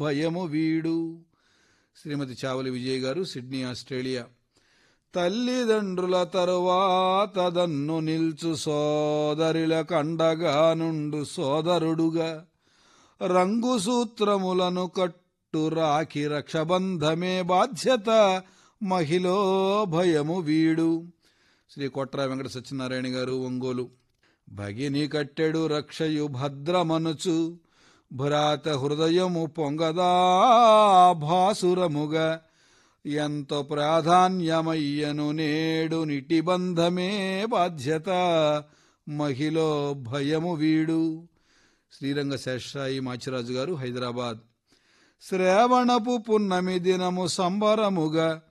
భయము వీడు శ్రీమతి చావలి విజయ్ గారు సిడ్నీ ఆస్ట్రేలియా తల్లిదండ్రుల తరువాత దన్ను నిల్చు సోదరుల కండగా నుండు సోదరుడుగా రంగు సూత్రములను కట్టు రాఖి రక్షబంధమే బాధ్యత మహిళో భయము వీడు శ్రీ కొట్ర వెంకట సత్యనారాయణ గారు ఒంగోలు భగిని కట్టెడు రక్షయు భద్రమనుచు భ్రాత హృదయము పొంగదా భాసురముగా ఎంతో ప్రాధాన్యమయ్యను నేడు నిటి బంధమే బాధ్యత మహిళో భయము వీడు శ్రీరంగ శేషాయి మాచిరాజు గారు హైదరాబాద్ శ్రావణపు పున్నమి దినము సంబరముగా